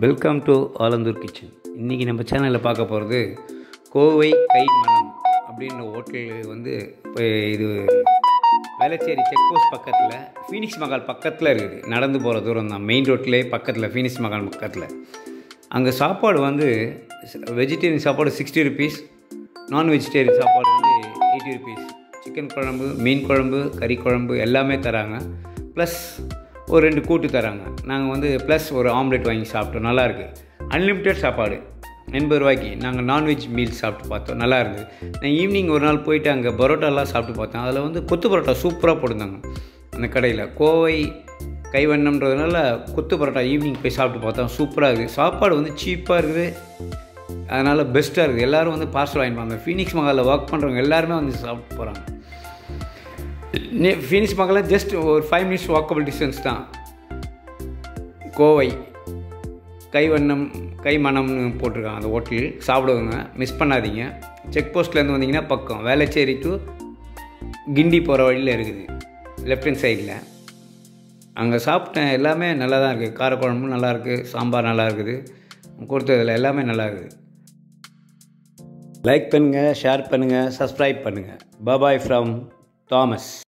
welcome to Alandur kitchen இன்றைக்கி நம்ம சேனலில் பார்க்க போகிறது கோவை கை மனம் அப்படின்ற ஹோட்டல் வந்து இப்போ இது வேளச்சேரி செக் போஸ்ட் பக்கத்தில் ஃபீனிக்ஸ் மகால் பக்கத்தில் இருக்குது நடந்து போகிற தூரம் தான் மெயின் ரோட்லேயே பக்கத்தில் ஃபீனிக்ஸ் மகால் பக்கத்தில் அங்கே சாப்பாடு வந்து வெஜிடேரியன் சாப்பாடு சிக்ஸ்டி ருபீஸ் நான் வெஜிடேரியன் சாப்பாடு வந்து எயிட்டி ருபீஸ் சிக்கன் குழம்பு மீன் குழம்பு கறி குழம்பு எல்லாமே தராங்க ப்ளஸ் ஒரு ரெண்டு கூட்டு தராங்க நாங்கள் வந்து ப்ளஸ் ஒரு ஆம்லெட் வாங்கி சாப்பிட்டோம் நல்லாயிருக்கு அன்லிமிட்டெட் சாப்பாடு எண்பது ரூபாய்க்கு நாங்கள் நான்வெஜ் மீல்ஸ் சாப்பிட்டு பார்த்தோம் நல்லா இருந்தது நான் ஈவினிங் ஒரு நாள் போயிட்டு அங்கே பரோட்டாலாம் சாப்பிட்டு பார்த்தேன் அதில் வந்து கொத்து பரோட்டா சூப்பராக போட்டிருந்தாங்க அந்த கடையில் கோவை கைவண்ணம்ன்றதுனால கொத்து பரோட்டா ஈவினிங் போய் சாப்பிட்டு பார்த்தோம் சூப்பராக இருக்குது சாப்பாடு வந்து சீப்பாக இருக்குது அதனால் பெஸ்ட்டாக இருக்குது எல்லோரும் வந்து பார்சல் வாங்கிப்பாங்க ஃபீனிக்ஸ் மகாலில் ஒர்க் பண்ணுறவங்க எல்லாருமே வந்து சாப்பிட்டு போகிறாங்க ஃபீனிக்ஸ் மகாலில் ஜஸ்ட் ஒரு ஃபைவ் மினிட்ஸ் வாக்கபிள் டிஸ்டன்ஸ் தான் கோவை கைவண்ணம் கை மனம்னு போட்டிருக்காங்க அந்த ஹோட்டல் சாப்பிடுவாங்க மிஸ் பண்ணாதீங்க செக் போஸ்ட்லேருந்து வந்தீங்கன்னா பக்கம் வேளச்சேரி டு கிண்டி போகிற வழியில் இருக்குது லெஃப்ட் ஹேண்ட் சைடில் அங்கே சாப்பிட்டேன் எல்லாமே நல்லா தான் இருக்குது காரக்குழம்பும் நல்லா இருக்குது சாம்பார் நல்லா இருக்குது கொடுத்ததில் எல்லாமே நல்லா இருக்குது லைக் பண்ணுங்கள் ஷேர் பண்ணுங்கள் சப்ஸ்கிரைப் பண்ணுங்கள் பாபாய் ஃப்ரம் தாமஸ்